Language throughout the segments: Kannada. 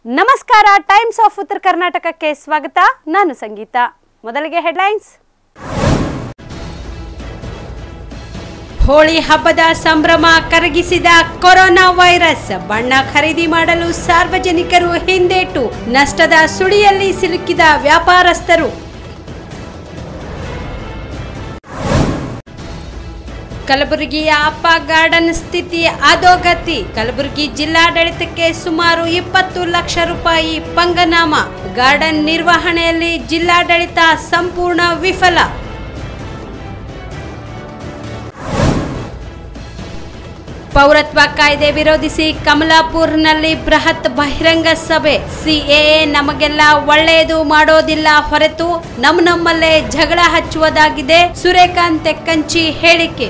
ನಮಸ್ಕಾರ ಟೈಮ್ಸ್ ಆಫ್ ಉತ್ತರ ಕರ್ನಾಟಕಕ್ಕೆ ಸ್ವಾಗತ ನಾನು ಸಂಗೀತ ಮೊದಲಿಗೆ ಹೆಡ್ಲೈನ್ಸ್ ಹೋಳಿ ಹಬ್ಬದ ಸಂಭ್ರಮ ಕರಗಿಸಿದ ಕೊರೋನಾ ವೈರಸ್ ಬಣ್ಣ ಖರೀದಿ ಮಾಡಲು ಸಾರ್ವಜನಿಕರು ಹಿಂದೇಟು ನಷ್ಟದ ಸುಳಿಯಲ್ಲಿ ಸಿಲುಕಿದ ವ್ಯಾಪಾರಸ್ಥರು ಕಲಬುರಗಿಯ ಅಪ್ಪ ಗಾರ್ಡನ್ ಸ್ಥಿತಿ ಅಧೋಗತಿ ಕಲಬುರಗಿ ಜಿಲ್ಲಾಡಳಿತಕ್ಕೆ ಸುಮಾರು ಇಪ್ಪತ್ತು ಲಕ್ಷ ರೂಪಾಯಿ ಪಂಗನಾಮ ಗಾರ್ಡನ್ ನಿರ್ವಹಣೆಯಲ್ಲಿ ಜಿಲ್ಲಾಡಳಿತ ಸಂಪೂರ್ಣ ವಿಫಲ ಪೌರತ್ವ ಕಾಯ್ದೆ ವಿರೋಧಿಸಿ ಕಮಲಾಪುರ್ನಲ್ಲಿ ಬೃಹತ್ ಬಹಿರಂಗ ಸಭೆ ಸಿಎಎ ನಮಗೆಲ್ಲ ಒಳ್ಳೆಯದು ಮಾಡೋದಿಲ್ಲ ಹೊರತು ನಮ್ಮ ನಮ್ಮಲ್ಲೇ ಜಗಳ ಹಚ್ಚುವುದಾಗಿದೆ ಸೂರ್ಯಕಾಂತ್ ತೆಕ್ಕಂಚಿ ಹೇಳಿಕೆ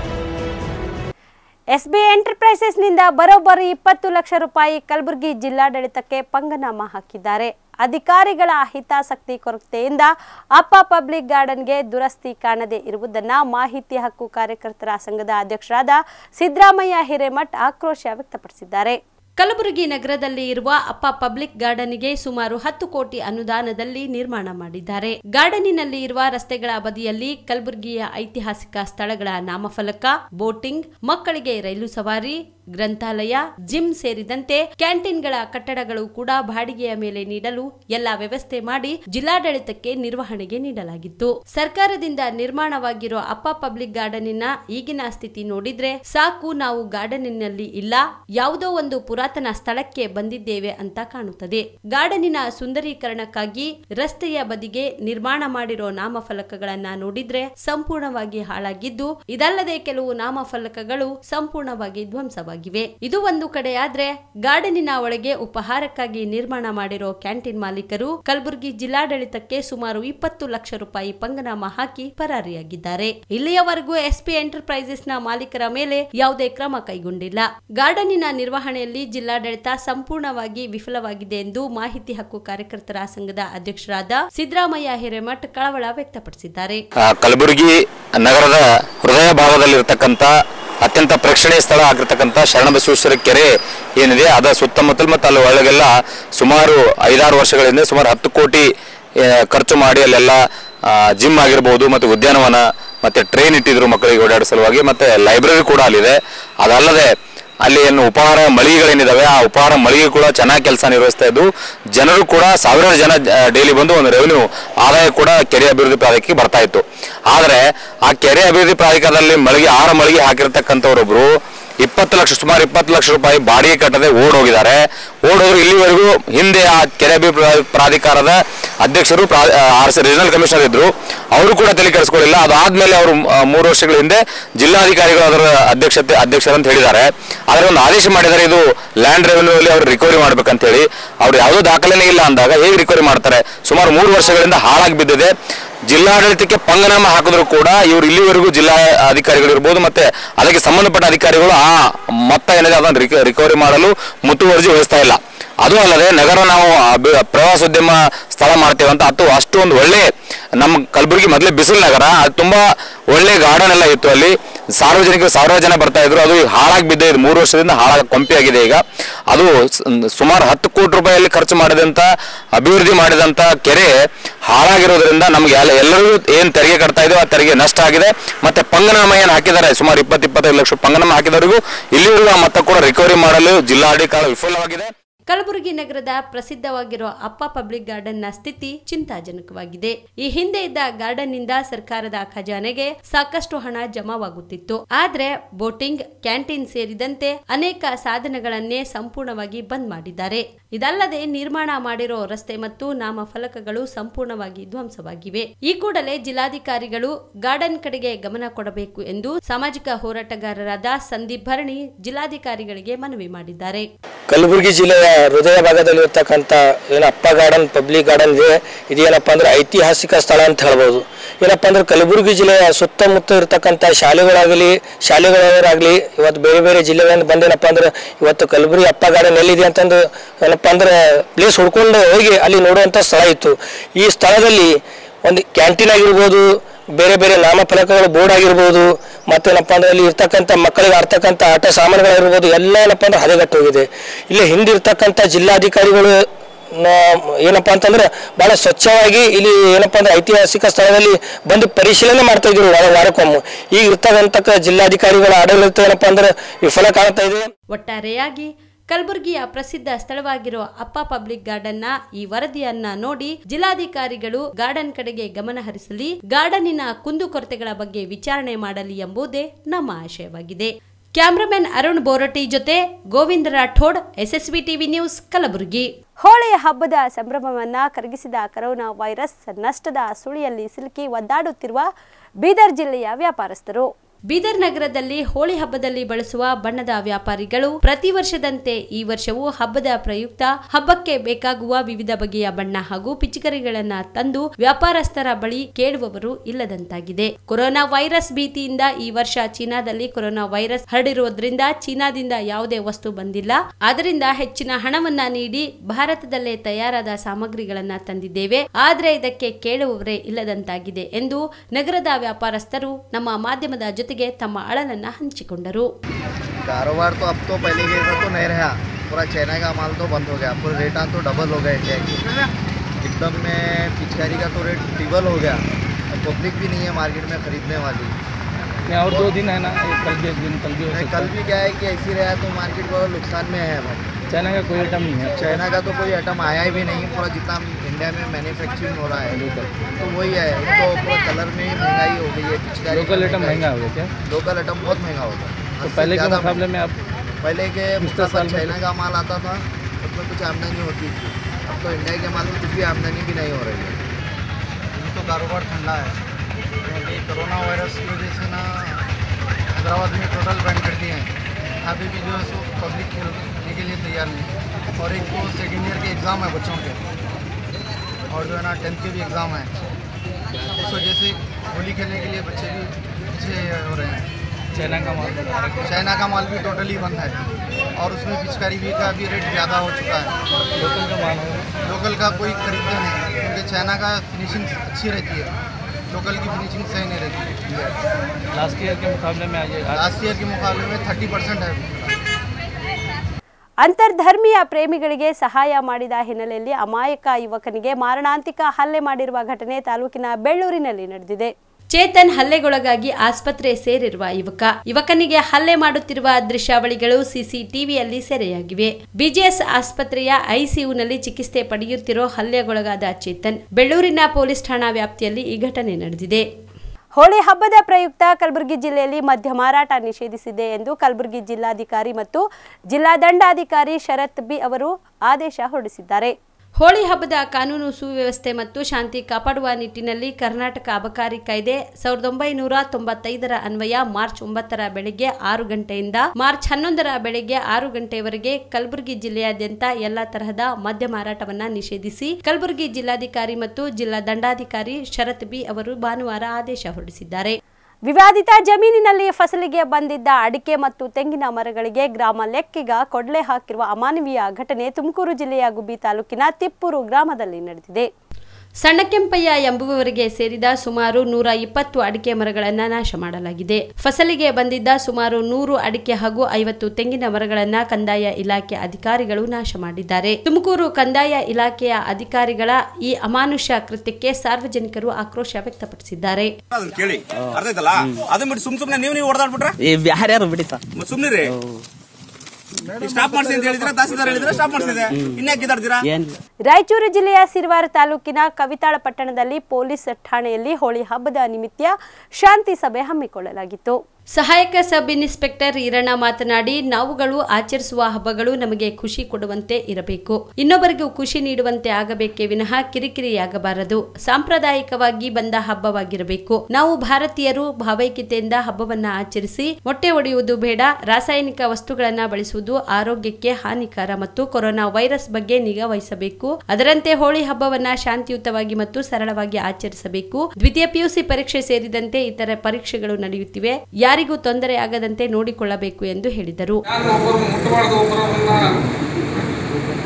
ಎಸ್ಬಿ ಎಂಟರ್ಪ್ರೈಸಸ್ನಿಂದ ಬರೋಬ್ಬರಿ ಇಪ್ಪತ್ತು ಲಕ್ಷ ರೂಪಾಯಿ ಕಲಬುರಗಿ ಜಿಲ್ಲಾಡಳಿತಕ್ಕೆ ಪಂಗನಾಮ ಹಾಕಿದ್ದಾರೆ ಅಧಿಕಾರಿಗಳ ಹಿತಾಸಕ್ತಿ ಕೊರತೆಯಿಂದ ಅಪ್ಪ ಪಬ್ಲಿಕ್ ಗಾರ್ಡನ್ಗೆ ದುರಸ್ತಿ ಕಾಣದೇ ಇರುವುದನ್ನ ಮಾಹಿತಿ ಹಕ್ಕು ಕಾರ್ಯಕರ್ತರ ಸಂಘದ ಅಧ್ಯಕ್ಷರಾದ ಸಿದ್ದರಾಮಯ್ಯ ಹಿರೇಮಠ್ ಆಕ್ರೋಶ ವ್ಯಕ್ತಪಡಿಸಿದ್ದಾರೆ ಕಲಬುರಗಿ ನಗರದಲ್ಲಿ ಇರುವ ಅಪ್ಪ ಪಬ್ಲಿಕ್ ಗಾರ್ಡನ್ಗೆ ಸುಮಾರು ಹತ್ತು ಕೋಟಿ ಅನುದಾನದಲ್ಲಿ ನಿರ್ಮಾಣ ಮಾಡಿದ್ದಾರೆ ಗಾರ್ಡನಿನಲ್ಲಿ ಇರುವ ರಸ್ತೆಗಳ ಬದಿಯಲ್ಲಿ ಕಲಬುರಗಿಯ ಐತಿಹಾಸಿಕ ಸ್ಥಳಗಳ ನಾಮಫಲಕ ಬೋಟಿಂಗ್ ಮಕ್ಕಳಿಗೆ ರೈಲು ಸವಾರಿ ಗ್ರಂಥಾಲಯ ಜಿಮ್ ಸೇರಿದಂತೆ ಕ್ಯಾಂಟೀನ್ಗಳ ಕಟ್ಟಡಗಳು ಕೂಡ ಬಾಡಿಗೆಯ ಮೇಲೆ ನೀಡಲು ಎಲ್ಲಾ ವ್ಯವಸ್ಥೆ ಮಾಡಿ ಜಿಲ್ಲಾಡಳಿತಕ್ಕೆ ನಿರ್ವಹಣೆಗೆ ನೀಡಲಾಗಿತ್ತು ಸರ್ಕಾರದಿಂದ ನಿರ್ಮಾಣವಾಗಿರೋ ಅಪ್ಪ ಪಬ್ಲಿಕ್ ಗಾರ್ಡನಿನ ಈಗಿನ ಸ್ಥಿತಿ ನೋಡಿದ್ರೆ ಸಾಕು ನಾವು ಗಾರ್ಡನಿನಲ್ಲಿ ಇಲ್ಲ ಯಾವುದೋ ಒಂದು ಪುರಾತನ ಸ್ಥಳಕ್ಕೆ ಬಂದಿದ್ದೇವೆ ಅಂತ ಕಾಣುತ್ತದೆ ಗಾರ್ಡನಿನ ಸುಂದರೀಕರಣಕ್ಕಾಗಿ ರಸ್ತೆಯ ಬದಿಗೆ ನಿರ್ಮಾಣ ಮಾಡಿರೋ ನಾಮಫಲಕಗಳನ್ನ ನೋಡಿದ್ರೆ ಸಂಪೂರ್ಣವಾಗಿ ಹಾಳಾಗಿದ್ದು ಇದಲ್ಲದೆ ಕೆಲವು ನಾಮಫಲಕಗಳು ಸಂಪೂರ್ಣವಾಗಿ ಧ್ವಂಸವಾಗಿವೆ ಇದು ಒಂದು ಕಡೆ ಆದ್ರೆ ಗಾರ್ಡನಿನ ಒಳಗೆ ಉಪಹಾರಕ್ಕಾಗಿ ನಿರ್ಮಾಣ ಮಾಡಿರೋ ಕ್ಯಾಂಟೀನ್ ಮಾಲೀಕರು ಕಲಬುರಗಿ ಜಿಲ್ಲಾಡಳಿತಕ್ಕೆ ಸುಮಾರು ಇಪ್ಪತ್ತು ಲಕ್ಷ ರೂಪಾಯಿ ಪಂಗನಾಮ ಹಾಕಿ ಪರಾರಿಯಾಗಿದ್ದಾರೆ ಇಲ್ಲಿಯವರೆಗೂ ಎಸ್ಪಿ ಎಂಟರ್ಪ್ರೈಸಸ್ ನ ಮಾಲೀಕರ ಮೇಲೆ ಯಾವುದೇ ಕ್ರಮ ಕೈಗೊಂಡಿಲ್ಲ ಗಾರ್ಡನಿನ ನಿರ್ವಹಣೆಯಲ್ಲಿ ಜಿಲ್ಲಾಡಳಿತ ಸಂಪೂರ್ಣವಾಗಿ ವಿಫಲವಾಗಿದೆ ಎಂದು ಮಾಹಿತಿ ಹಕ್ಕು ಕಾರ್ಯಕರ್ತರ ಸಂಘದ ಅಧ್ಯಕ್ಷರಾದ ಸಿದ್ದರಾಮಯ್ಯ ಹಿರೇಮಠ್ ಕಳವಳ ವ್ಯಕ್ತಪಡಿಸಿದ್ದಾರೆ ಆ, ಕಲಬುರಗಿ ನಗರದ ಹೃದಯ ಭಾಗದಲ್ಲಿರ್ತಕ್ಕಂಥ ಅತ್ಯಂತ ಪ್ರೇಕ್ಷಣೀಯ ಸ್ಥಳ ಆಗಿರ್ತಕ್ಕಂಥ ಶರಣಬಸವೇಶ್ವರ ಕೆರೆ ಏನಿದೆ ಅದರ ಸುತ್ತಮುತ್ತಲು ಮತ್ತು ಅಲ್ಲಿ ಒಳಗೆಲ್ಲ ಸುಮಾರು ಐದಾರು ವರ್ಷಗಳಿಂದ ಸುಮಾರು ಹತ್ತು ಕೋಟಿ ಆ, ಖರ್ಚು ಮಾಡಿ ಅಲ್ಲೆಲ್ಲ ಜಿಮ್ ಆಗಿರ್ಬೋದು ಮತ್ತು ಉದ್ಯಾನವನ ಮತ್ತು ಟ್ರೈನ್ ಇಟ್ಟಿದ್ರು ಮಕ್ಕಳಿಗೆ ಓಡಾಡೋ ಸಲುವಾಗಿ ಮತ್ತು ಲೈಬ್ರರಿ ಕೂಡ ಅಲ್ಲಿದೆ ಅದಲ್ಲದೆ ಅಲ್ಲಿ ಏನು ಉಪಹಾರ ಮಳಿಗೆಗಳೇನಿದಾವೆ ಆ ಉಪಹಾರ ಮಳಿಗೆ ಕೂಡ ಚೆನ್ನಾಗಿ ಕೆಲಸ ನಿರ್ವಹಿಸ್ತಾ ಇದ್ದು ಜನರು ಕೂಡ ಸಾವಿರಾರು ಜನ ಡೈಲಿ ಬಂದು ಒಂದು ರೆವೆನ್ಯೂ ಆದಾಯ ಕೂಡ ಕೆರೆ ಅಭಿವೃದ್ಧಿ ಪ್ರಾಧಿಕಾರಕ್ಕೆ ಬರ್ತಾ ಇತ್ತು ಆದರೆ ಆ ಕೆರೆ ಅಭಿವೃದ್ಧಿ ಪ್ರಾಧಿಕಾರದಲ್ಲಿ ಮಳಿಗೆ ಆರು ಮಳಿಗೆ ಹಾಕಿರ್ತಕ್ಕಂಥವ್ರೊಬ್ರು ಇಪ್ಪತ್ತು ಲಕ್ಷ ಸುಮಾರು ಇಪ್ಪತ್ತು ಲಕ್ಷ ರೂಪಾಯಿ ಬಾಡಿಗೆ ಕಟ್ಟದೆ ಓಡೋಗಿದ್ದಾರೆ ಓಡೋದ್ರು ಇಲ್ಲಿವರೆಗೂ ಹಿಂದೆ ಆ ಕೆರೆ ಅಭಿವೃದ್ಧಿ ಪ್ರಾ- ಪ್ರಾಧಿಕಾರದ ಅಧ್ಯಕ್ಷರು ಆರ್ ಸಿ ರೀಜನಲ್ ಕಮಿಷನರ್ ಇದ್ರು ಅವರು ಕೂಡ ತಲೆ ಕೆಡಿಸ್ಕೊಳ್ಳಿಲ್ಲ ಅದಾದ್ಮೇಲೆ ಅವರು ಮೂರು ವರ್ಷಗಳ ಹಿಂದೆ ಜಿಲ್ಲಾಧಿಕಾರಿಗಳು ಅದರ ಅಧ್ಯಕ್ಷತೆ ಅಧ್ಯಕ್ಷರು ಅಂತ ಹೇಳಿದ್ದಾರೆ ಅದರ ಒಂದು ಆದೇಶ ಮಾಡಿದ್ದಾರೆ ಇದು ಲ್ಯಾಂಡ್ ರೆವೆನ್ಯೂ ಅಲ್ಲಿ ಅವರು ರಿಕವರಿ ಮಾಡ್ಬೇಕಂತ ಹೇಳಿ ಅವ್ರು ಯಾವುದೋ ದಾಖಲೆನೇ ಇಲ್ಲ ಅಂದಾಗ ಹೇಗೆ ರಿಕವರಿ ಮಾಡ್ತಾರೆ ಸುಮಾರು ಮೂರು ವರ್ಷಗಳಿಂದ ಹಾಳಾಗಿ ಬಿದ್ದಿದೆ ಜಿಲ್ಲಾಡಳಿತಕ್ಕೆ ಪಂಗನಾಮ ಹಾಕಿದ್ರು ಕೂಡ ಇವರು ಇಲ್ಲಿವರೆಗೂ ಜಿಲ್ಲಾ ಅಧಿಕಾರಿಗಳು ಇರ್ಬೋದು ಮತ್ತೆ ಅದಕ್ಕೆ ಸಂಬಂಧಪಟ್ಟ ಅಧಿಕಾರಿಗಳು ಆ ಮೊತ್ತ ಏನಿದೆ ಅದನ್ನು ರಿಕವರಿ ಮಾಡಲು ಮುತುವರ್ಜಿ ವಹಿಸ್ತಾ ಇಲ್ಲ ಅದು ಅಲ್ಲದೆ ನಗರ ನಾವು ಅಭಿ- ಪ್ರವಾಸೋದ್ಯಮ ಸ್ಥಳ ಮಾಡ್ತೇವೆ ಅಂತ ಅದು ಅಷ್ಟೊಂದು ಒಳ್ಳೆ ನಮ್ಮ ಕಲಬುರಗಿ ಮೊದಲೇ ಬಿಸಿಲು ನಗರ ಅದು ತುಂಬಾ ಒಳ್ಳೆ ಗಾರ್ಡನ್ ಎಲ್ಲ ಇತ್ತು ಅಲ್ಲಿ ಸಾರ್ವಜನಿಕರು ಸಾವಿರಾರು ಜನ ಬರ್ತಾ ಇದ್ರು ಅದು ಈಗ ಹಾಳಾಗಿ ಬಿದ್ದೆ ಇದು ಮೂರು ವರ್ಷದಿಂದ ಹಾಳಾಗಿ ಕೊಂಪೆಯಾಗಿದೆ ಈಗ ಅದು ಸ- ಸುಮಾರು ಹತ್ತು ಕೋಟಿ ರೂಪಾಯಿಯಲ್ಲಿ ಖರ್ಚು ಮಾಡಿದಂತ ಅಭಿವೃದ್ಧಿ ಮಾಡಿದಂತ ಕೆರೆ ಹಾಳಾಗಿರೋದ್ರಿಂದ ನಮ್ಗೆ ಎಲ್ಲ ಎಲ್ಲರಿಗೂ ಏನ್ ತೆರಿಗೆ ಕಟ್ತಾ ಇದೆಯೋ ಆ ತೆರಿಗೆ ನಷ್ಟ ಆಗಿದೆ ಮತ್ತೆ ಪಂಗನಾಮ ಏನ್ ಹಾಕಿದ್ದಾರೆ ಸುಮಾರು ಇಪ್ಪತ್ತು ಇಪ್ಪತ್ತೈದು ಲಕ್ಷ ಪಂಗನಾಮ ಹಾಕಿದವರಿಗೂ ಇಲ್ಲಿವರೆಗೂ ಆ ಮೊತ್ತ ಕೂಡ ರಿಕವರಿ ಮಾಡಲು ಜಿಲ್ಲಾಡಳಿತ ವಿಫಲವಾಗಿದೆ ಕಲಬುರಗಿ ನಗರದ ಪ್ರಸಿದ್ಧವಾಗಿರುವ ಅಪ್ಪ ಪಬ್ಲಿಕ್ ಗಾರ್ಡನ್ನ ಸ್ಥಿತಿ ಚಿಂತಾಜನಕವಾಗಿದೆ ಈ ಹಿಂದೆ ಇದ್ದ ಗಾರ್ಡನ್ ನಿಂದ ಸರ್ಕಾರದ ಖಜಾನೆಗೆ ಸಾಕಷ್ಟು ಹಣ ಜಮಾವಾಗುತ್ತಿತ್ತು ಆದ್ರೆ ಬೋಟಿಂಗ್ ಕ್ಯಾಂಟೀನ್ ಸೇರಿದಂತೆ ಅನೇಕ ಸಾಧನಗಳನ್ನೇ ಸಂಪೂರ್ಣವಾಗಿ ಬಂದ್ ಮಾಡಿದ್ದಾರೆ ಇದಲ್ಲದೆ ನಿರ್ಮಾಣ ಮಾಡಿರೋ ರಸ್ತೆ ಮತ್ತು ನಾಮಫಲಕಗಳು ಸಂಪೂರ್ಣವಾಗಿ ಧ್ವಂಸವಾಗಿವೆ ಈ ಕೂಡಲೇ ಜಿಲ್ಲಾಧಿಕಾರಿಗಳು ಗಾರ್ಡನ್ ಕಡೆಗೆ ಗಮನ ಕೊಡಬೇಕು ಎಂದು ಸಾಮಾಜಿಕ ಹೋರಾಟಗಾರರಾದ ಸಂದೀಪ್ ಭರಣಿ ಜಿಲ್ಲಾಧಿಕಾರಿಗಳಿಗೆ ಮನವಿ ಮಾಡಿದ್ದಾರೆ ಕಲಬುರಗಿ ಜಿಲ್ಲೆಯ ಹೃದಯ ಭಾಗದಲ್ಲಿರ್ತಕ್ಕಂಥ ಏನು ಅಪ್ಪ ಗಾರ್ಡನ್ ಪಬ್ಲಿಕ್ ಗಾರ್ಡನ್ ಇದೆ ಇದೇನಪ್ಪ ಅಂದ್ರೆ ಐತಿಹಾಸಿಕ ಸ್ಥಳ ಅಂತ ಹೇಳ್ಬೋದು ಏನಪ್ಪ ಅಂದ್ರೆ ಕಲಬುರಗಿ ಜಿಲ್ಲೆಯ ಸುತ್ತಮುತ್ತ ಇರ್ತಕ್ಕಂಥ ಶಾಲೆಗಳಾಗಲಿ ಶಾಲೆಗಳವರಾಗಲಿ ಇವತ್ತು ಬೇರೆ ಬೇರೆ ಜಿಲ್ಲೆಗಳಿಂದ ಬಂದೇನಪ್ಪ ಅಂದ್ರೆ ಇವತ್ತು ಕಲಬುರಗಿ ಅಪ್ಪ ಗಾರ್ಡನ್ ಎಲ್ಲಿದೆ ಅಂತಂದು ಏನಪ್ಪ ಅಂದ್ರೆ ಪ್ಲೇಸ್ ಹುಡ್ಕೊಂಡು ಹೋಗಿ ಅಲ್ಲಿ ನೋಡುವಂಥ ಸ್ಥಳ ಇತ್ತು ಈ ಸ್ಥಳದಲ್ಲಿ ಒಂದು ಕ್ಯಾಂಟೀನ್ ಆಗಿರ್ಬೋದು ಬೇರೆ ಬೇರೆ ನಾಮಫಲಕಗಳು ಬೋರ್ಡ್ ಆಗಿರ್ಬೋದು ಮತ್ತೇನಪ್ಪ ಅಂದ್ರೆ ಅಲ್ಲಿ ಇರ್ತಕ್ಕಂಥ ಮಕ್ಕಳಿಗೆ ಆಡ್ತಕ್ಕಂಥ ಆಟ ಸಾಮಾನುಗಳಿರ್ಬೋದು ಎಲ್ಲ ಏನಪ್ಪ ಅಂದ್ರೆ ಹದಗೆಟ್ಟು ಹೋಗಿದೆ ಇಲ್ಲಿ ಹಿಂದಿರ್ತಕ್ಕಂಥ ಜಿಲ್ಲಾಧಿಕಾರಿಗಳು ನ- ಏನಪ್ಪಾ ಅಂತಂದ್ರೆ ಬಹಳ ಸ್ವಚ್ಛವಾಗಿ ಇಲ್ಲಿ ಏನಪ್ಪಾ ಅಂದ್ರೆ ಐತಿಹಾಸಿಕ ಸ್ಥಳದಲ್ಲಿ ಬಂದು ಪರಿಶೀಲನೆ ಮಾಡ್ತಾ ಇದ್ರು ವಾರ ವಾರಕ್ಕೊಮ್ಮೆ ಈಗ ಇರ್ತಕ್ಕಂಥ ಜಿಲ್ಲಾಧಿಕಾರಿಗಳ ಆಡಳಿತ ಏನಪ್ಪಾ ಅಂದ್ರೆ ವಿಫಲ ಕಾಣ್ತಾ ಇದೆ ಒಟ್ಟಾರೆಯಾಗಿ ಕಲಬುರಗಿಯ ಪ್ರಸಿದ್ಧ ಸ್ಥಳವಾಗಿರೋ ಅಪ್ಪ ಪಬ್ಲಿಕ್ ಗಾರ್ಡನ್ನ ಈ ವರದಿಯನ್ನ ನೋಡಿ ಜಿಲ್ಲಾಧಿಕಾರಿಗಳು ಗಾರ್ಡನ್ ಕಡೆಗೆ ಗಮನ ಹರಿಸಲಿ ಗಾರ್ಡನ್ನಿನ ಕುಂದುಕೊರತೆಗಳ ಬಗ್ಗೆ ವಿಚಾರಣೆ ಮಾಡಲಿ ಎಂಬುದೇ ನಮ್ಮ ಆಶಯವಾಗಿದೆ ಕ್ಯಾಮ್ರಾಮನ್ ಅರುಣ್ ಬೋರಟಿ ಜೊತೆ Govinda Rathod SSV TV news Kalaburagi ಹೋಳಿಯ ಹಬ್ಬದ ಸಂಭ್ರಮವನ್ನ ಕರಗಿಸಿದ ಕರೋನಾ ವೈರಸ್ ನಷ್ಟದ ಸುಳಿಯಲ್ಲಿ ಸಿಲುಕಿ ಒದ್ದಾಡುತ್ತಿರುವ ಬೀದರ್ ಜಿಲ್ಲೆಯ ವ್ಯಾಪಾರಸ್ಥರು ಬೀದರ್ ನಗರದಲ್ಲಿ ಹೋಳಿ ಹಬ್ಬದಲ್ಲಿ ಬಳಸುವ ಬಣ್ಣದ ವ್ಯಾಪಾರಿಗಳು ಪ್ರತಿ ವರ್ಷದಂತೆ ಈ ವರ್ಷವೂ ಹಬ್ಬದ ಪ್ರಯುಕ್ತ ಹಬ್ಬಕ್ಕೆ ಬೇಕಾಗುವ ವಿವಿಧ ಬಗೆಯ ಬಣ್ಣ ಹಾಗೂ ಪಿಚುಕರಿಗಳನ್ನ ತಂದು ವ್ಯಾಪಾರಸ್ಥರ ಬಳಿ ಕೇಳುವವರು ಇಲ್ಲದಂತಾಗಿದೆ ಕೊರೋನಾ ವೈರಸ್ ಭೀತಿಯಿಂದ ಈ ವರ್ಷ ಚೀನಾದಲ್ಲಿ ಕೊರೋನಾ ವೈರಸ್ ಹರಡಿರುವುದರಿಂದ ಚೀನಾದಿಂದ ಯಾವುದೇ ವಸ್ತು ಬಂದಿಲ್ಲ ಆದ್ದರಿಂದ ಹೆಚ್ಚಿನ ಹಣವನ್ನ ನೀಡಿ ಭಾರತದಲ್ಲೇ ತಯಾರಾದ ಸಾಮಗ್ರಿಗಳನ್ನ ತಂದಿದ್ದೇವೆ ಆದ್ರೆ ಇದಕ್ಕೆ ಕೇಳುವವರೇ ಇಲ್ಲದಂತಾಗಿದೆ ಎಂದು ನಗರದ ವ್ಯಾಪಾರಸ್ಥರು ನಮ್ಮ ಮಾಧ್ಯಮದ ಜೊತೆಗೆ ತಮ್ಮ ಅಳಲನ್ನ ಹಂಚಿಕೊಂಡರು कारोबार तो अब तो पहले जैसा तो नहीं रहा पूरा चाइना का माल तो बंद हो गया पूरे रेटा तो डबल हो गए इंडिया की एकदम में पिचकारी का तो रेट डबल हो गया अब पब्लिक भी नहीं है मार्केट में खरीदने वाली नहीं और दो दिन है ना ये कल भी एक दिन कल भी हो नहीं, सकता कल है भी क्या है कि ऐसी रहा तो मार्केट बहुत नुकसान में है अब चाइना का कोई आइटम नहीं है चाइना का तो कोई आइटम आया ही भी नहीं पूरा जितना इंडिया में मैन्युफैक्चरिंग हो रहा है लोकल तो वही है तो पूरा कलर में ही महंगाई हो गई है पिचकारी लोकल आइटम महंगा हो गया क्या लोकल आइटम बहुत महंगा होगा तो पहले के मुकाबले में आप पहले के पिछले मुकाबले साल में चाइना का माल आता था उसमें कुछ आमदनी होती थी अब तो इंडिया के माल में कुछ भी आमदनी भी नहीं हो रही है अभी तो कारोबार ठंडा है क्योंकि कोरोना वायरस की वजह से ना हैदराबाद में टोटल बैंड कर दिए हैं यहाँ पे भी जो है सो पब्लिक खेलने के लिए तैयार नहीं और एक तो सेकेंड ईयर के एग्ज़ाम है बच्चों के और जो है ना टेंथ के भी एग्ज़ाम है इस वजह से होली खेलने के लिए बच्चे भी पीछे हो रहे हैं चाइना का माल बता रहे चाइना का माल भी टोटली बंद है और उसमें पिचकारी भी का भी रेट ज़्यादा हो चुका है लोकल का माल है लोकल का कोई खरीदते नहीं क्योंकि चाइना का फिनिशिंग अच्छी रहती है लोकल की फिनिशिंग सही नहीं रहती लास्ट ईयर के मुकाबले में आज आज लास्ट ईयर के मुकाबले में थर्टी परसेंट है ಅಂತರ್ಧರ್ಮೀಯ ಪ್ರೇಮಿಗಳಿಗೆ ಸಹಾಯ ಮಾಡಿದ ಹಿನ್ನೆಲೆಯಲ್ಲಿ ಅಮಾಯಕ ಯುವಕನಿಗೆ ಮಾರಣಾಂತಿಕ ಹಲ್ಲೆ ಮಾಡಿರುವ ಘಟನೆ ತಾಲೂಕಿನ ಬೆಳ್ಳೂರಿನಲ್ಲಿ ನಡೆದಿದೆ ಚೇತನ್ ಹಲ್ಲೆಗೊಳಗಾಗಿ ಆಸ್ಪತ್ರೆ ಸೇರಿರುವ ಯುವಕ ಯುವಕನಿಗೆ ಹಲ್ಲೆ ಮಾಡುತ್ತಿರುವ ದೃಶ್ಯಾವಳಿಗಳು ಸಿಸಿಟಿವಿಯಲ್ಲಿ ಸೆರೆಯಾಗಿವೆ ಬಿಜಿಎಸ್ ಆಸ್ಪತ್ರೆಯ ಐಸಿಯುನಲ್ಲಿ ಚಿಕಿತ್ಸೆ ಪಡೆಯುತ್ತಿರೋ ಹಲ್ಲೆಗೊಳಗಾದ ಚೇತನ್ ಬೆಳ್ಳೂರಿನ ಪೊಲೀಸ್ ಠಾಣಾ ವ್ಯಾಪ್ತಿಯಲ್ಲಿ ಈ ಘಟನೆ ನಡೆದಿದೆ ಹೋಳಿ ಹಬ್ಬದ ಪ್ರಯುಕ್ತ ಕಲಬುರಗಿ ಜಿಲ್ಲೆಯಲ್ಲಿ ಮದ್ಯ ಮಾರಾಟ ನಿಷೇಧಿಸಿದೆ ಎಂದು ಕಲಬುರಗಿ ಜಿಲ್ಲಾಧಿಕಾರಿ ಮತ್ತು ಜಿಲ್ಲಾ ದಂಡಾಧಿಕಾರಿ ಶರತ್ ಬಿ ಅವರು ಆದೇಶ ಹೊರಡಿಸಿದ್ದಾರೆ ಹೋಳಿ ಹಬ್ಬದ ಕಾನೂನು ಸುವ್ಯವಸ್ಥೆ ಮತ್ತು ಶಾಂತಿ ಕಾಪಾಡುವ ನಿಟ್ಟಿನಲ್ಲಿ ಕರ್ನಾಟಕ ಅಬಕಾರಿ ಕಾಯ್ದೆ ಸಾವಿರದ ಒಂಬೈನೂರ ತೊಂಬತ್ತೈದರ ಅನ್ವಯ ಮಾರ್ಚ್ ಒಂಬತ್ತರ ಬೆಳಗ್ಗೆ ಆರು ಗಂಟೆಯಿಂದ ಮಾರ್ಚ್ ಹನ್ನೊಂದರ ಬೆಳಗ್ಗೆ ಆರು ಗಂಟೆವರೆಗೆ ಕಲಬುರಗಿ ಜಿಲ್ಲೆಯಾದ್ಯಂತ ಎಲ್ಲಾ ತರಹದ ಮದ್ಯ ಮಾರಾಟವನ್ನ ನಿಷೇಧಿಸಿ ಕಲಬುರಗಿ ಜಿಲ್ಲಾಧಿಕಾರಿ ಮತ್ತು ಜಿಲ್ಲಾ ದಂಡಾಧಿಕಾರಿ ಶರತ್ ಬಿ ಅವರು ಭಾನುವಾರ ಆದೇಶ ಹೊರಡಿಸಿದ್ದಾರೆ ವಿವಾದಿತ ಜಮೀನಿನಲ್ಲಿ ಫಸಲಿಗೆ ಬಂದಿದ್ದ ಅಡಿಕೆ ಮತ್ತು ತೆಂಗಿನ ಮರಗಳಿಗೆ ಗ್ರಾಮ ಲೆಕ್ಕಿಗ ಕೊಡ್ಲೆ ಹಾಕಿರುವ ಅಮಾನವೀಯ ಘಟನೆ ತುಮಕೂರು ಜಿಲ್ಲೆಯ ಗುಬ್ಬಿ ತಾಲೂಕಿನ ತಿಪ್ಪೂರು ಗ್ರಾಮದಲ್ಲಿ ನಡೆದಿದೆ ಸಣ್ಣಕೆಂಪಯ್ಯ ಎಂಬುವವರಿಗೆ ಸೇರಿದ ಸುಮಾರು ನೂರ ಇಪ್ಪತ್ತು ಅಡಿಕೆ ಮರಗಳನ್ನು ನಾಶ ಮಾಡಲಾಗಿದೆ ಫಸಲಿಗೆ ಬಂದಿದ್ದ ಸುಮಾರು ನೂರು ಅಡಿಕೆ ಹಾಗೂ ಐವತ್ತು ತೆಂಗಿನ ಮರಗಳನ್ನ ಕಂದಾಯ ಇಲಾಖೆ ಅಧಿಕಾರಿಗಳು ನಾಶ ಮಾಡಿದ್ದಾರೆ ತುಮಕೂರು ಕಂದಾಯ ಇಲಾಖೆಯ ಅಧಿಕಾರಿಗಳ ಈ ಅಮಾನುಷ್ಯ ಕೃತ್ಯಕ್ಕೆ ಸಾರ್ವಜನಿಕರು ಆಕ್ರೋಶ ವ್ಯಕ್ತಪಡಿಸಿದ್ದಾರೆ ಅದನ್ನ ಕೇಳಿ ಅರ್ಥ ಆಯ್ತಲ್ಲ ಅದನ್ನ ಬಿಟ್ಟು ಸುಮ್ ಸುಮ್ನೆ ನೀವು ನೀವು ಹೊಡೆದಾಡ್ಬಿಟ್ರೆ ಯಾರ್ಯಾರು ಬಿಡಿ ಸರ್ ಸುಮ್ನಿರಿ ಸ್ಟಾಪ್ ಮಾಡ್ಸಿ ಅಂತ ಹೇಳಿದ್ರೆ ತಹಸೀಲ್ದಾರ್ ಹೇಳಿದ್ರೆ ಸ್ಟಾಪ್ ಮಾಡ್ಸಿದೆ ಇನ್ಯಾಕೆ ಕಿದಾಡ್ತೀರಾ ಏನಿಲ್ಲ ರಾಯಚೂರು ಜಿಲ್ಲೆಯ ಸಿರವಾರ ತಾಲೂಕಿನ ಕವಿತಾಳ ಪಟ್ಟಣದಲ್ಲಿ ಪೊಲೀಸ್ ಠಾಣೆಯಲ್ಲಿ ಹೋಳಿ ಹಬ್ಬದ ನಿಮಿತ್ತ ಶಾಂತಿ ಸಭೆ ಹಮ್ಮಿಕೊಳ್ಳಲಾಗಿತ್ತು ಸಹಾಯಕ ಸಬ್ ಇನ್ಸ್ಪೆಕ್ಟರ್ ಈರಣ್ಣ ಮಾತನಾಡಿ ನಾವುಗಳು ಆಚರಿಸುವ ಹಬ್ಬಗಳು ನಮಗೆ ಖುಷಿ ಕೊಡುವಂತೆ ಇರಬೇಕು ಇನ್ನೊಬ್ಬರಿಗೂ ಖುಷಿ ನೀಡುವಂತೆ ಆಗಬೇಕೇ ವಿನಃ ಕಿರಿಕಿರಿಯಾಗಬಾರದು ಸಾಂಪ್ರದಾಯಿಕವಾಗಿ ಬಂದ ಹಬ್ಬವಾಗಿರಬೇಕು ನಾವು ಭಾರತೀಯರು ಭಾವೈಕ್ಯತೆಯಿಂದ ಹಬ್ಬವನ್ನ ಆಚರಿಸಿ ಮೊಟ್ಟೆ ಒಡೆಯುವುದು ಬೇಡ ರಾಸಾಯನಿಕ ವಸ್ತುಗಳನ್ನ ಬಳಸುವುದು ಆರೋಗ್ಯಕ್ಕೆ ಹಾನಿಕರ ಮತ್ತು ಕೊರೋನಾ ವೈರಸ್ ಬಗ್ಗೆ ನಿಗಾ ವಹಿಸಬೇಕು ಅದರಂತೆ ಹೋಳಿ ಹಬ್ಬವನ್ನ ಶಾಂತಿಯುತವಾಗಿ ಮತ್ತು ಸರಳವಾಗಿ ಆಚರಿಸಬೇಕು ದ್ವಿತೀಯ ಪಿಯುಸಿ ಪರೀಕ್ಷೆ ಸೇರಿದಂತೆ ಇತರ ಪರೀಕ್ಷೆಗಳು ನಡೆಯುತ್ತಿವೆ ಯಾರಿಗೂ ತೊಂದರೆ ಆಗದಂತೆ ನೋಡಿಕೊಳ್ಳಬೇಕು ಎಂದು ಹೇಳಿದರು ಯಾರು ಒಬ್ಬರು ಮುಟ್ಟಬಾರ್ದು ಒಬ್ಬರನ್ನ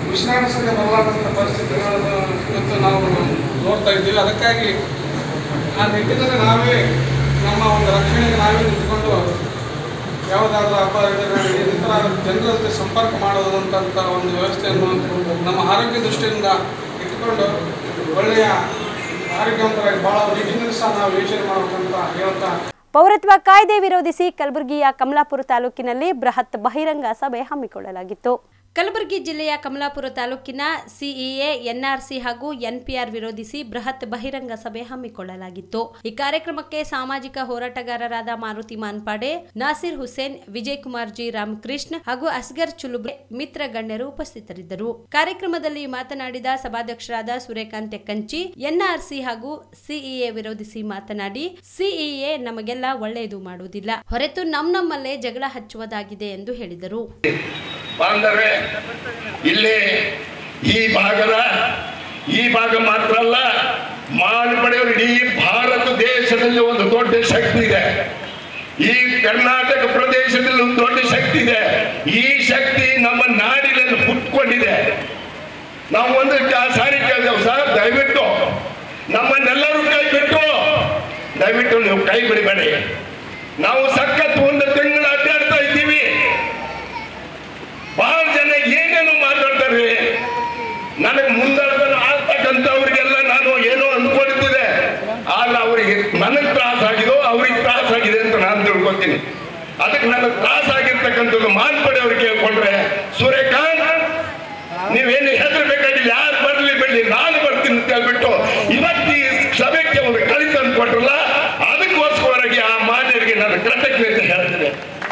ವಿಶ್ರಾಮಿಸದೆ ಬರಲಾರಂಥ ಪರಿಸ್ಥಿತಿಗಳನ್ನು ಇವತ್ತು ನಾವು ನೋಡ್ತಾ ಇದ್ದೀವಿ ಅದಕ್ಕಾಗಿ ಆ ನಿಟ್ಟಿನಲ್ಲಿ ನಾವೇ ನಮ್ಮ ಒಂದು ರಕ್ಷಣೆಗೆ ನಾವೇ ನಿಂತ್ಕೊಂಡು ಯಾವುದಾದ್ರೂ ಹಬ್ಬ ಹರಿದಿನಗಳಲ್ಲಿ ಇತರ ಜನರ ಜೊತೆ ಸಂಪರ್ಕ ಮಾಡೋದಂತ ಒಂದು ವ್ಯವಸ್ಥೆಯನ್ನು ನಮ್ಮ ಆರೋಗ್ಯ ದೃಷ್ಟಿಯಿಂದ ಇಟ್ಕೊಂಡು ಒಳ್ಳೆಯ ಆರೋಗ್ಯವಂತರಾಗಿ ಭಾಳ ನಿಟ್ಟಿನಲ್ಲಿ ಸಹ ನಾವು ಯೋಚನೆ ಮಾಡಬೇಕಂತ ಹೇಳ್ತಾ ಪೌರತ್ವ ಕಾಯ್ದೆ ವಿರೋಧಿಸಿ ಕಲಬುರಗಿಯ ಕಮಲಾಪುರ ತಾಲೂಕಿನಲ್ಲಿ ಬೃಹತ್ ಬಹಿರಂಗ ಸಭೆ ಹಮ್ಮಿಕೊಳ್ಳಲಾಗಿತ್ತು ಕಲಬುರಗಿ ಜಿಲ್ಲೆಯ ಕಮಲಾಪುರ ತಾಲೂಕಿನ ಸಿಇಎ ಎನ್ಆರ್ಸಿ ಹಾಗೂ ಎನ್ಪಿಆರ್ ವಿರೋಧಿಸಿ ಬೃಹತ್ ಬಹಿರಂಗ ಸಭೆ ಹಮ್ಮಿಕೊಳ್ಳಲಾಗಿತ್ತು ಈ ಕಾರ್ಯಕ್ರಮಕ್ಕೆ ಸಾಮಾಜಿಕ ಹೋರಾಟಗಾರರಾದ ಮಾರುತಿ ಮಾನ್ಪಾಡೆ ನಾಸಿರ್ ಹುಸೇನ್ ವಿಜಯ್ ಕುಮಾರ್ ಜಿ ರಾಮಕೃಷ್ಣ ಹಾಗೂ ಅಸ್ಗರ್ ಚುಲುಬೆ ಮಿತ್ರ ಗಣ್ಯರು ಉಪಸ್ಥಿತರಿದ್ದರು ಕಾರ್ಯಕ್ರಮದಲ್ಲಿ ಮಾತನಾಡಿದ ಸಭಾಧ್ಯಕ್ಷರಾದ ಸೂರ್ಯಕಾಂತ್ ಕಂಚಿ ಎನ್ಆರ್ಸಿ ಹಾಗೂ ಸಿಇಎ ವಿರೋಧಿಸಿ ಮಾತನಾಡಿ ಸಿಇಎ ನಮಗೆಲ್ಲ ಒಳ್ಳೆಯದು ಮಾಡುವುದಿಲ್ಲ ಹೊರತು ನಮ್ ನಮ್ಮಲ್ಲೇ ಜಗಳ ಹಚ್ಚುವುದಾಗಿದೆ ಎಂದು ಹೇಳಿದರು ಬಾಂಧವೇ ಇಲ್ಲಿ ಈ ಭಾಗದ ಈ ಭಾಗ ಮಾತ್ರ ಅಲ್ಲ ಮಾಲ್ಪಡೆಯವರು ಇಡೀ ಭಾರತ ದೇಶದಲ್ಲಿ ಒಂದು ದೊಡ್ಡ ಶಕ್ತಿ ಇದೆ ಈ ಕರ್ನಾಟಕ ಪ್ರದೇಶದಲ್ಲಿ ಒಂದು ದೊಡ್ಡ ಶಕ್ತಿ ಇದೆ ಈ ಶಕ್ತಿ ನಮ್ಮ ನಾಡಿನಲ್ಲಿ ಹುಟ್ಕೊಂಡಿದೆ ನಾವು ಒಂದು ಜಾ- ಸಾರಿ ಕೇಳಿದೆವು ಸರ್ ದಯವಿಟ್ಟು ನಮ್ಮನ್ನೆಲ್ಲರೂ ಕೈ ಬಿಟ್ಟು ದಯವಿಟ್ಟು ನೀವು ಕೈ ಬಿಡಬೇಡಿ ನಾವು ಸಖತ್ ಒಂದು ತಿಂಗಳು ಅಡ್ಡಾಡ್ತಾ ಇದ್ದೀವಿ ಬಹಳ ಜನ ಏನೇನು ಮಾತಾಡ್ತಾರೆ ನನಗೆ ಮುಂದಳದಲ್ಲಿ ಆಗ್ತಕ್ಕಂಥವ್ರಿಗೆಲ್ಲ ನಾನು ಏನೋ ಅನ್ಕೊಂಡಿದ್ದೆ ಆದ್ರೆ ಅವರಿಗೆ ನನಗೆ ತ್ರಾಸ ಆಗಿದೋ ಅವ್ರಿಗೆ ತ್ರಾಸ ಆಗಿದೆ ಅಂತ ನಾನು ತಿಳ್ಕೊತೀನಿ ಅದಕ್ಕೆ ನನಗೆ ತ್ರಾಸ ಆಗಿರ್ತಕ್ಕಂಥದ್ದು ಮಾನ್ಪಡಿ ಅವ್ರಿಗೆ ಕೇಳ್ಕೊಂಡ್ರೆ ಸೂರ್ಯಕಾಂತ್ ನೀವೇನು ಹೆದರ್ಬೇಕಾಗಿಲ್ಲ ಯಾರು ಬರ್ಲಿ ಬಿಡ್ಲಿ ನಾನು ಬರ್ತೀನಿ ಅಂತ ಹೇಳ್ಬಿಟ್ಟು ಇವತ್ತು ಈ ಸಭೆಗೆ ಒಂದು ಕಳಿ ತಂದು ಕೊಟ್ರಲ್ಲ ಅದಕ್ಕೋಸ್ಕರವಾಗಿ ಆ ಮಾನ್ಯರಿಗೆ ನಾನು ಕೃತಜ್ಞತೆ ಹೇಳ್ತೇನೆ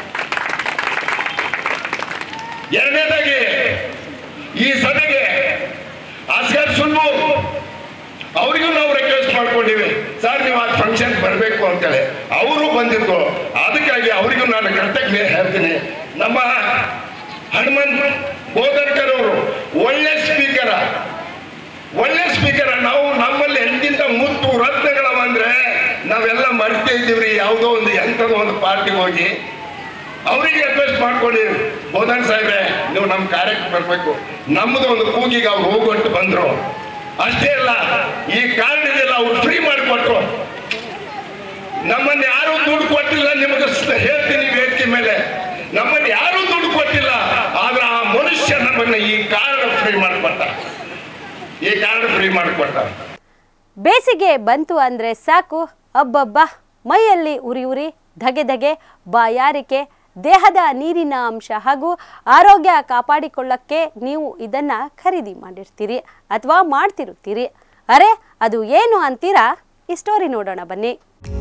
ಎರಡನೇದಾಗಿ ಈ ಸಭೆಗೆ ಅಸ್ಗರ್ ಸುಲ್ಬು ಅವರಿಗೂ ನಾವು ರಿಕ್ವೆಸ್ಟ್ ಮಾಡ್ಕೊಂಡಿವಿ ಸರ್ ನೀವು ಆ ಫಂಕ್ಷನ್ ಬರಬೇಕು ಅಂತೇಳಿ ಅವರು ಬಂದಿದ್ದು ಅದಕ್ಕಾಗಿ ಅವರಿಗೂ ನಾನು ಕೃತಜ್ಞತೆ ಹೇಳ್ತೀನಿ ನಮ್ಮ ಹನುಮಂತ್ ಬೋಧರ್ಕರ್ ಅವರು ಒಳ್ಳೆ ಸ್ಪೀಕರ ಒಳ್ಳೆ ಸ್ಪೀಕರ್ ನಾವು ನಮ್ಮಲ್ಲಿ ಎಂತಿಂತ ಮುತ್ತು ರತ್ನಗಳವ ಅಂದ್ರೆ ನಾವೆಲ್ಲ ಮರ್ತಾ ಇದ್ದೀವ್ರಿ ಯಾವುದೋ ಒಂದು ಎಂಥದೋ ಒಂದು ಪಾರ್ಟಿಗೆ ಹೋಗಿ ಅವರಿಗೆ ರಿಕ್ವೆಸ್ಟ್ ಮಾಡ್ಕೊಳ್ಳಿ ಬೋಧನ್ ಸಾಹೇಬ್ರೆ ನೀವು ನಮ್ಮ ಕಾರ್ಯಕ್ಕೆ ಬರಬೇಕು ನಮ್ಮದು ಒಂದು ಕೂಗಿಗೆ ಅವ್ರು ಹೋಗೊಟ್ಟು ಬಂದ್ರು ಅಷ್ಟೇ ಅಲ್ಲ ಈ ಕಾರಣದಲ್ಲ ಅವ್ರು ಫ್ರೀ ಮಾಡಿಕೊಟ್ರು ನಮ್ಮನ್ನು ಯಾರೂ ದುಡ್ಡು ಕೊಟ್ಟಿಲ್ಲ ನಿಮಗೆ ಸ- ಹೇಳ್ತೀನಿ ವೇದಿಕೆ ಮೇಲೆ ನಮ್ಮನ್ನು ಯಾರೂ ದುಡ್ಡು ಕೊಟ್ಟಿಲ್ಲ ಆದ್ರೆ ಆ ಮನುಷ್ಯ ನಮ್ಮನ್ನ ಈ ಕಾರಣ ಫ್ರೀ ಮಾಡಿಕೊಟ್ಟ ಈ ಕಾರಣ ಫ್ರೀ ಮಾಡಿಕೊಟ್ಟ ಬೇಸಿಗೆ ಬಂತು ಅಂದ್ರೆ ಸಾಕು ಅಬ್ಬಬ್ಬ ಮೈಯಲ್ಲಿ ಉರಿ ಉರಿ ಧಗೆ ಧಗೆ ಬಾಯಾರಿಕೆ ದೇಹದ ನೀರಿನ ಅಂಶ ಹಾಗೂ ಆರೋಗ್ಯ ಕಾಪಾಡಿಕೊಳ್ಳಕ್ಕೆ ನೀವು ಇದನ್ನ ಖರೀದಿ ಮಾಡಿರ್ತೀರಿ ಅಥವಾ ಮಾಡ್ತಿರುತ್ತೀರಿ ಅರೆ ಅದು ಏನು ಅಂತೀರಾ ಈ ಸ್ಟೋರಿ ನೋಡೋಣ ಬನ್ನಿ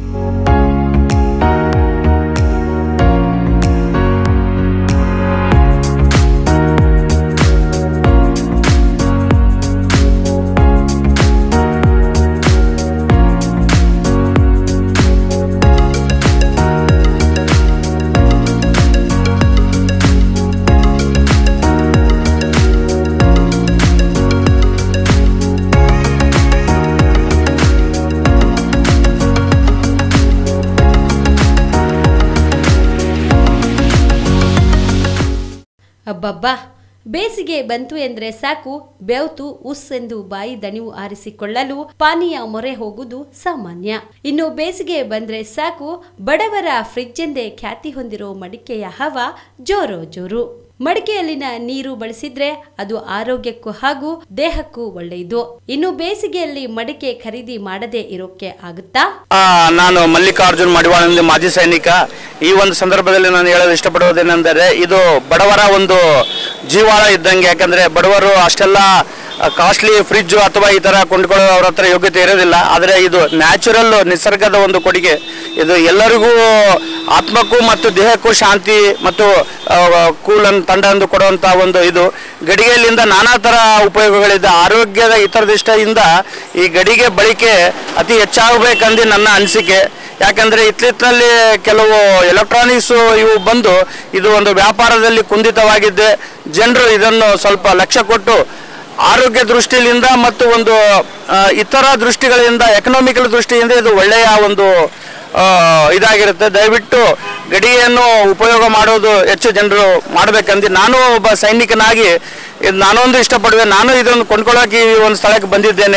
ಅಬ್ಬಬ್ಬಾ ಬೇಸಿಗೆ ಬಂತು ಎಂದ್ರೆ ಸಾಕು ಬೆವತು ಉಸ್ ಎಂದು ಬಾಯಿ ದಣಿವು ಆರಿಸಿಕೊಳ್ಳಲು ಪಾನೀಯ ಮೊರೆ ಹೋಗುವುದು ಸಾಮಾನ್ಯ ಇನ್ನು ಬೇಸಿಗೆ ಬಂದ್ರೆ ಸಾಕು ಬಡವರ ಫ್ರಿಜ್ ಎಂದೇ ಖ್ಯಾತಿ ಹೊಂದಿರೋ ಮಡಿಕೆಯ ಹವ ಜೋರೋ ಜೋರು ಮಡಿಕೆಯಲ್ಲಿನ ನೀರು ಬಳಸಿದ್ರೆ ಅದು ಆರೋಗ್ಯಕ್ಕೂ ಹಾಗೂ ದೇಹಕ್ಕೂ ಒಳ್ಳೆಯದು ಇನ್ನು ಬೇಸಿಗೆಯಲ್ಲಿ ಮಡಿಕೆ ಖರೀದಿ ಮಾಡದೇ ಇರೋಕೆ ಆಗುತ್ತಾ ಆ, ನಾನು ಮಲ್ಲಿಕಾರ್ಜುನ್ ಮಡಿವಾಳನಲ್ಲಿ ಮಾಜಿ ಸೈನಿಕ ಈ ಒಂದು ಸಂದರ್ಭದಲ್ಲಿ ನಾನು ಹೇಳಲು ಇಷ್ಟಪಡುವುದೇನೆಂದರೆ ಇದು ಬಡವರ ಒಂದು ಜೀವಾಳ ಇದ್ದಂಗೆ ಯಾಕಂದ್ರೆ ಬಡವರು ಅಷ್ಟೆಲ್ಲ ಕಾಸ್ಟ್ಲಿ ಫ್ರಿಡ್ಜ್ ಅಥವಾ ಈ ತರ ಕೊಂಡ್ಕೊಳ್ಳೋ ಅವ್ರ ಹತ್ರ ಯೋಗ್ಯತೆ ಇರೋದಿಲ್ಲ ಆದರೆ ಇದು ನ್ಯಾಚುರಲ್ ನಿಸರ್ಗದ ಒಂದು ಕೊಡುಗೆ ಇದು ಎಲ್ಲರಿಗೂ ಆತ್ಮಕ್ಕೂ ಮತ್ತು ದೇಹಕ್ಕೂ ಶಾಂತಿ ಮತ್ತು ಕೂಲ್ ಅನ್ನು ತಂಡ ಎಂದು ಕೊಡುವಂತ ಒಂದು ಇದು ಗಡಿಗೆಯಲ್ಲಿಂದ ನಾನಾ ತರ ಉಪಯೋಗಗಳಿದೆ ಆರೋಗ್ಯದ ಇತರ ದೃಷ್ಟಿಯಿಂದ ಈ ಗಡಿಗೆ ಬಳಕೆ ಅತಿ ಹೆಚ್ಚಾಗಬೇಕಂದು ನನ್ನ ಅನಿಸಿಕೆ ಯಾಕಂದ್ರೆ ಇತ್ತೀಚಿನಲ್ಲಿ ಕೆಲವು ಎಲೆಕ್ಟ್ರಾನಿಕ್ಸ್ ಇವು ಬಂದು ಇದು ಒಂದು ವ್ಯಾಪಾರದಲ್ಲಿ ಕುಂದಿತವಾಗಿದ್ದೆ ಜನರು ಇದನ್ನು ಸ್ವಲ್ಪ ಲಕ್ಷ್ಯ ಕೊಟ್ಟು ಆರೋಗ್ಯ ದೃಷ್ಟಿಯಿಂದ ಮತ್ತು ಒಂದು ಆ, ಇತರ ದೃಷ್ಟಿಗಳಿಂದ ಎಕನಾಮಿಕಲ್ ದೃಷ್ಟಿಯಿಂದ ಇದು ಒಳ್ಳೆಯ ಒಂದು ಆ, ಇದಾಗಿರುತ್ತೆ ದಯವಿಟ್ಟು ಗಡಿಗೆಯನ್ನು ಉಪಯೋಗ ಮಾಡೋದು ಹೆಚ್ಚು ಜನರು ಮಾಡಬೇಕಂದು ನಾನು ಒಬ್ಬ ಸೈನಿಕನಾಗಿ ಇದು ನಾನೊಂದು ಇಷ್ಟಪಡುವೆ ನಾನು ಇದನ್ನು ಕೊಂಡ್ಕೊಳ್ಳೋಕೆ ಈ ಒಂದು ಸ್ಥಳಕ್ಕೆ ಬಂದಿದ್ದೇನೆ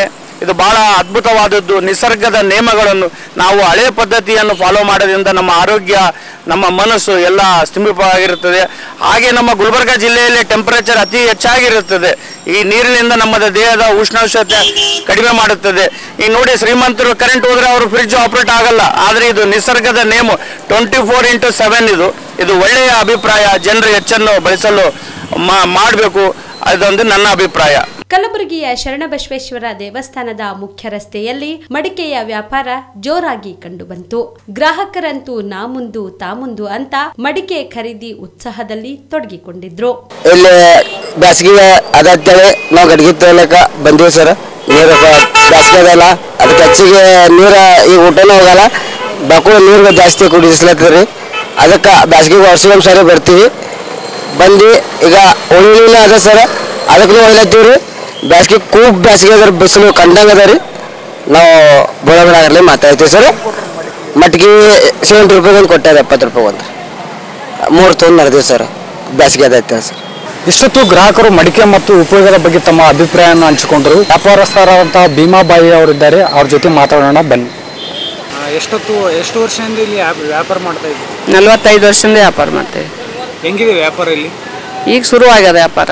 ಇದು ಬಹಳ ಅದ್ಭುತವಾದದ್ದು ನಿಸರ್ಗದ ನಿಯಮಗಳನ್ನು ನಾವು ಹಳೆಯ ಪದ್ಧತಿಯನ್ನು ಫಾಲೋ ಮಾಡೋದ್ರಿಂದ ನಮ್ಮ ಆರೋಗ್ಯ ನಮ್ಮ ಮನಸ್ಸು ಎಲ್ಲ ಸ್ತಂಭಿತವಾಗಿರುತ್ತದೆ ಹಾಗೆ ನಮ್ಮ ಗುಲ್ಬರ್ಗ ಜಿಲ್ಲೆಯಲ್ಲಿ ಟೆಂಪರೇಚರ್ ಅತಿ ಹೆಚ್ಚಾಗಿರುತ್ತದೆ ಈ ನೀರಿನಿಂದ ನಮ್ಮ ದೇಹದ ಉಷ್ಣಾಂಶತೆ ಕಡಿಮೆ ಮಾಡುತ್ತದೆ ಈಗ ನೋಡಿ ಶ್ರೀಮಂತರು ಕರೆಂಟ್ ಹೋದ್ರೆ ಅವರು ಫ್ರಿಡ್ಜ್ ಆಪರೇಟ್ ಆಗಲ್ಲ ಆದರೆ ಇದು ನಿಸರ್ಗದ ನೇಮು ಟ್ವೆಂಟಿ ಫೋರ್ ಇಂಟು ಸೆವೆನ್ ಇದು ಇದು ಒಳ್ಳೆಯ ಅಭಿಪ್ರಾಯ ಜನರು ಹೆಚ್ಚನ್ನು ಬಳಸಲು ಮಾಡಬೇಕು ಅದೊಂದು ನನ್ನ ಅಭಿಪ್ರಾಯ ಕಲಬುರಗಿಯ ಶರಣಬಸವೇಶ್ವರ ದೇವಸ್ಥಾನದ ಮುಖ್ಯ ರಸ್ತೆಯಲ್ಲಿ ಮಡಿಕೆಯ ವ್ಯಾಪಾರ ಜೋರಾಗಿ ಕಂಡುಬಂತು ಗ್ರಾಹಕರಂತೂ ನಾ ಮುಂದು ತಾ ಮುಂದು ಅಂತ ಮಡಿಕೆ ಖರೀದಿ ಉತ್ಸಾಹದಲ್ಲಿ ತೊಡಗಿಕೊಂಡಿದ್ರು ಇಲ್ಲಿ ಬೇಸಿಗೆ ಅದಂತೇಳಿ ನಾವು ಗಡಿಗೆ ತೊಗೊಳಕ ಬಂದೀವಿ ಸರ್ ನೀರು ಬೇಸಿಗೆ ಅದಲ್ಲ ಅದಕ್ಕೆ ಹೆಚ್ಚಿಗೆ ನೀರು ಈಗ ಊಟನೂ ಹೋಗಲ್ಲ ಬಕು ನೀರು ಜಾಸ್ತಿ ಕುಡಿಸ್ಲತ್ತದ್ರಿ ಅದಕ್ಕೆ ಬೇಸಿಗೆ ವರ್ಷಕ್ಕೊಂದು ಸಾರಿ ಬರ್ತೀವಿ ಬಂದು ಈಗ ಉಳ್ಳಿನ ಅದ ಸರ್ ಅದಕ್ಕೂ ಒಯ್ಲತ್ತೀವಿ ರೀ ಬೇಸಿಗೆ ಕೂಬ್ ಬೇಸಿಗೆ ಅದ್ರ ಬಿಸಿಲು ಕಂಡಂಗೆ ಅದ ರೀ ನಾವು ಬೋಳಬಳ್ಳಾಗಲ್ಲಿ ಮಾತಾಡ್ತೀವಿ ಸರ್ ಮಟ್ಗಿ ಸೆವೆಂಟಿ ರೂಪಾಯಿ ಒಂದು ಕೊಟ್ಟಾರೆ ಎಪ್ಪತ್ತು ರೂಪಾಯಿ ಒಂದು ಮೂರು ತೊಂದು ನಡೆದೀವಿ ಸರ್ ಬೇಸಿಗೆ ಅದೈತೆ ಸರ್ ಇಷ್ಟೊತ್ತು ಗ್ರಾಹಕರು ಮಡಿಕೆ ಮತ್ತು ಉಪಯೋಗದ ಬಗ್ಗೆ ತಮ್ಮ ಅಭಿಪ್ರಾಯವನ್ನು ಹಂಚಿಕೊಂಡರು ವ್ಯಾಪಾರಸ್ಥರಾದಂತಹ ಭೀಮಾಬಾಯಿ ಅವರಿದ್ದಾರೆ ಅವ್ರ ಜೊತೆ ಮಾತಾಡೋಣ ಬನ್ನಿ ಎಷ್ಟೊತ್ತು ಎಷ್ಟು ವರ್ಷದಿಂದ ಇಲ್ಲಿ ವ್ಯಾಪ- ವ್ಯಾಪಾರ ಮಾಡ್ತಾ ಇದ್ದೀವಿ ನಲ್ವತ್ತೈದು ವರ್ಷದಿಂದ ವ್ಯಾಪಾರ ಮಾಡ್ತೇವೆ ಹೆಂಗಿದೆ ವ್ಯಾಪಾರ ಇಲ್ಲಿ ಈಗ ಶುರು ಆಗ್ಯದ ವ್ಯಾಪಾರ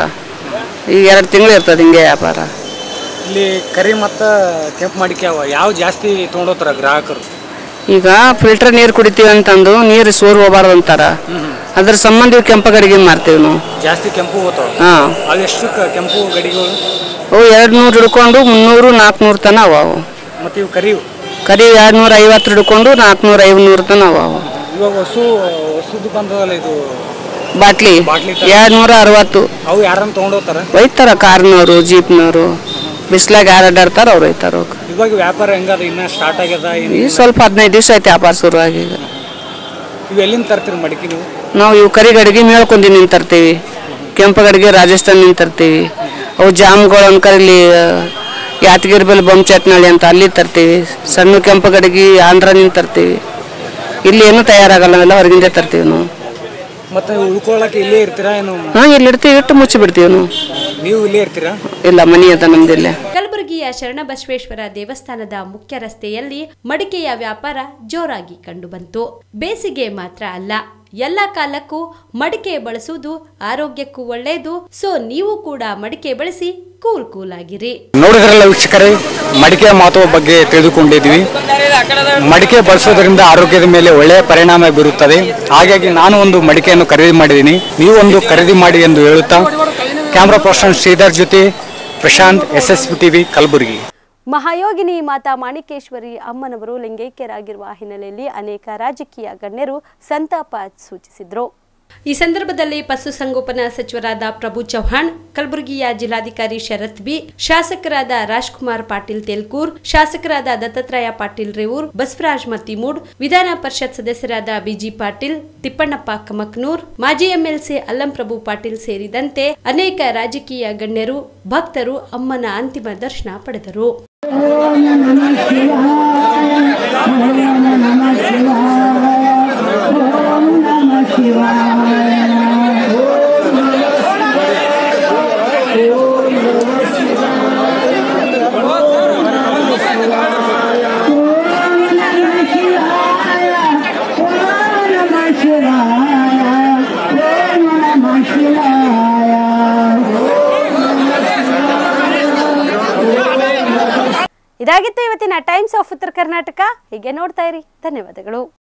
ಈಗ ಎರಡು ತಿಂಗಳು ಇರ್ತದೆ ಹಿಂಗೆ ವ್ಯಾಪಾರ ಇಲ್ಲಿ ಕರಿ ಮತ್ತು ಕೆಂಪು ಮಡಿಕೆ ಅವ ಯಾವ ಜಾಸ್ತಿ ತೊಗೊಂಡೋಗ್ತಾರ ಗ್ರಾಹಕರು ಈಗ ಫಿಲ್ಟರ್ ನೀರು ಕುಡಿತೀವಿ ಅಂತಂದು ನೀರು ಸೋರು ಹೋಗ್ಬಾರ್ದು ಅಂತಾರ ಅದ್ರ ಸಂಬಂಧ ಇವ್ ಕೆಂಪ ಗಡಿಗೆ ಮಾರ್ತೀವಿ ನಾವು ಜಾಸ್ತಿ ಕೆಂಪು ಹೋಗ್ತಾವ ಹಾ ಅವು ಎಷ್ಟು ಕ- ಕೆಂಪು ಗಡಿಗಳು ಅವು ಎರಡು ನೂರು ಹಿಡ್ಕೊಂಡು ಮುನ್ನೂರು ನಾಲ್ಕುನೂರು ತನ ಅವ ಅವು ಮತ್ತು ಇವು ಕರಿವು ಕರಿ ಎರಡು ನೂರ ಐವತ್ತು ಹಿಡ್ಕೊಂಡು ನಾಲ್ಕುನೂರ ಐವನೂರು ತನ ಅವ ಅವು ಇವಾಗ ಹೊಸು ಹೊಸದು ಬಂದದಲ್ಲ ಇದು ಬಾಟ್ಲಿ ಬಾಟ್ಲಿ ಎರಡು ನೂರ ಅರವತ್ತು ಅವು ಯಾರನ್ನ ತೊಗೊಂಡೋಗ್ತಾರ ಒಯ್ತಾರ ಕಾರ್ನವರು ಜೀಪ್ನವರು ಬಿಸ್ಲಾಗ ಯಾರು ಅಡ್ಡಾಡ್ತಾರ ಅವ್ರು ಒಯ್ತಾರ ಅವ್ರು ಇವಾಗ ವ್ಯಾಪಾರ ಹೆಂಗದ ಇನ್ನ ಸ್ಟಾರ್ಟ್ ಆಗ್ಯದ ಏನು ಈಗ ಸ್ವಲ್ಪ ಹದಿನೈದು ದಿವಸ ಐತೆ ವ್ಯಾಪಾರ ಶುರು ಆಗಿ ಈಗ ಇವು ಎಲ್ಲಿಂದ ತರ್ತೀರಿ ಮಡಿಕೆ ನೀವು ನಾವು ಇವು ಕರಿ ಗಡಿಗೆ ಮೇಳ್ಕೊಂಡಿ ನಿಂತು ತರ್ತೀವಿ ಕೆಂಪು ಗಡಿಗೆ ರಾಜಸ್ಥಾನ ನಿಂತು ತರ್ತೀವಿ ಅವು ಜಾಮ್ಗಳು ಅನ್ಕರ್ ಇಲ್ಲಿ ಯಾತಗಿರಿ ಬಲ್ಲಿ ಬೊಂಚಟ್ನಳ್ಳಿ ಅಂತ ಅಲ್ಲಿ ತರ್ತೀವಿ ಸಣ್ಣ ಕೆಂಪು ಗಡಿಗೆ ಆಂಧ್ರ ನಿಂತು ತರ್ತೀವಿ ಇಲ್ಲಿ ಏನೂ ತಯಾರಾಗಲ್ಲ ನಾವೆಲ್ಲ ಹೊರಗಿಂದ ತರ್ತೀವಿ ನಾವು ಮತ್ತೆ ಉಳ್ಕೊಳ್ಳಕ್ಕೆ ಇಲ್ಲೇ ಇರ್ತೀರಾ ಏನು ಹಾಂ ಇಲ್ಲಿ ಇಡ್ತೀವಿ ಇಟ್ಟು ಮುಚ್ಚಿ ಬಿಡ್ತೀವಿ ನಾವು ನೀವು ಇಲ್ಲೇ ಇರ್ತೀರಾ ಇಲ್ಲ ಮನಿ ಅದ ನಮ್ದಿಲ್ಲೇ ಕಲಬುರಗಿಯ ಶರಣಬಸವೇಶ್ವರ ದೇವಸ್ಥಾನದ ಮುಖ್ಯ ರಸ್ತೆಯಲ್ಲಿ ಮಡಿಕೆಯ ವ್ಯಾಪಾರ ಜೋರಾಗಿ ಕಂಡುಬಂತು ಬೇಸಿಗೆ ಮಾತ್ರ ಅಲ್ಲ ಎಲ್ಲ ಕಾಲಕ್ಕೂ ಮಡಿಕೆ ಬಳಸುವುದು ಆರೋಗ್ಯಕ್ಕೂ ಒಳ್ಳೆಯದು ಸೊ ನೀವು ಕೂಡ ಮಡಿಕೆ ಬಳಸಿ ಕೂಲ್ ಕೂಲ್ ಆಗಿರಿ ನೋಡಿದ್ರಲ್ಲ ವೀಕ್ಷಕರೇ ಮಡಿಕೆಯ ಮಹತ್ವ ಬಗ್ಗೆ ತಿಳಿದುಕೊಂಡಿದ್ವಿ ಮಡಿಕೆ ಬಳಸೋದ್ರಿಂದ ಆರೋಗ್ಯದ ಮೇಲೆ ಒಳ್ಳೆಯ ಪರಿಣಾಮ ಬೀರುತ್ತದೆ ಹಾಗಾಗಿ ನಾನು ಒಂದು ಮಡಿಕೆಯನ್ನು ಖರೀದಿ ಮಾಡಿದ್ದೀನಿ ನೀವು ಒಂದು ಖರೀದಿ ಮಾಡಿ ಎಂದು ಹೇಳುತ್ತಾ ಕ್ಯಾಮ್ರಾ ಪರ್ಸನ್ ಶ್ರೀಧರ್ ಜೊತೆ Prashanth S S TV Kalaburagi ಮಹಾಯೋಗಿನಿ ಮಾತಾ ಮಾಣಿಕೇಶ್ವರಿ ಅಮ್ಮನವರು ಲಿಂಗೈಕ್ಯರಾಗಿರುವ ಹಿನ್ನೆಲೆಯಲ್ಲಿ ಅನೇಕ ರಾಜಕೀಯ ಗಣ್ಯರು ಸಂತಾಪ ಸೂಚಿಸಿದರು ಈ ಸಂದರ್ಭದಲ್ಲಿ ಪಶುಸಂಗೋಪನಾ ಸಚಿವರಾದ ಪ್ರಭು ಚೌಹಾಣ್ ಕಲಬುರಗಿಯ ಜಿಲ್ಲಾಧಿಕಾರಿ ಶರತ್ ಬಿ ಶಾಸಕರಾದ ರಾಜ್ಕುಮಾರ್ ಪಾಟೀಲ್ ತೆಲ್ಕೂರ್ ಶಾಸಕರಾದ ದತ್ತಾತ್ರೇಯ ಪಾಟೀಲ್ ರೇವೂರ್ ಬಸವರಾಜ್ ಮತ್ತಿಮೂಡ್ ವಿಧಾನ ಪರಿಷತ್ ಸದಸ್ಯರಾದ ಬಿಜಿ ಪಾಟೀಲ್ ತಿಪ್ಪಣ್ಣಪ್ಪ ಕಮಕ್ನೂರ್ ಮಾಜಿ ಎಂಎಲ್ಸಿ ಅಲ್ಲಂ ಪ್ರಭು ಪಾಟೀಲ್ ಸೇರಿದಂತೆ ಅನೇಕ ರಾಜಕೀಯ ಗಣ್ಯರು ಭಕ್ತರು ಅಮ್ಮನ ಅಂತಿಮ ದರ್ಶನ ಪಡೆದರು ಇದಾಗಿತ್ತು ಇವತ್ತಿನ ಟೈಮ್ಸ್ ಆಫ್ ಉತ್ತರ ಕರ್ನಾಟಕ ಹೀಗೆ ನೋಡ್ತಾ ಇರಿ ಧನ್ಯವಾದಗಳು